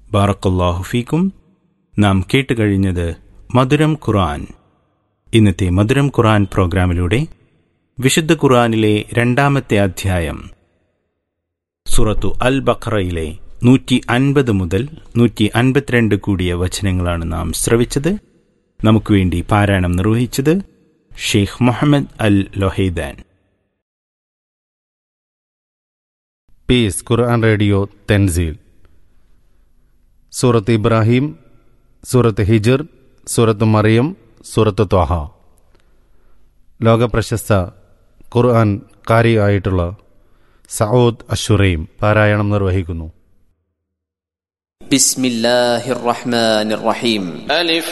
ബാറക്കല്ലാഹു ഫീക്കും നാം കേട്ടുകഴിഞ്ഞത് മധുരം ഖുർആൻ ഇന്നത്തെ മധുരം ഖുർആൻ പ്രോഗ്രാമിലൂടെ വിശുദ്ധ ഖുർആനിലെ രണ്ടാമത്തെ അധ്യായം സുറത്തു അൽ ബഖറയിലെ നൂറ്റി അൻപത് മുതൽ നൂറ്റി അൻപത്തിരണ്ട് കൂടിയ വചനങ്ങളാണ് നാം ശ്രവിച്ചത് നമുക്ക് വേണ്ടി പാരായണം നിർവഹിച്ചത് Sheikh Muhammad Al Lohaidan Peace Quran Radio Tanzeel സൂറത്ത് ഇബ്രാഹിം സൂറത്ത് ഹിജർ സൂറത്ത് മറിയം സൂറത്ത് ത്വഹ ലോകപ്രശസ്ത ഖുർആൻ കാരി ആയിട്ടുള്ള സഊദ് അഷുറയും പാരായണം നിർവഹിക്കുന്നു بسم الله الرحمن الرحيم ألف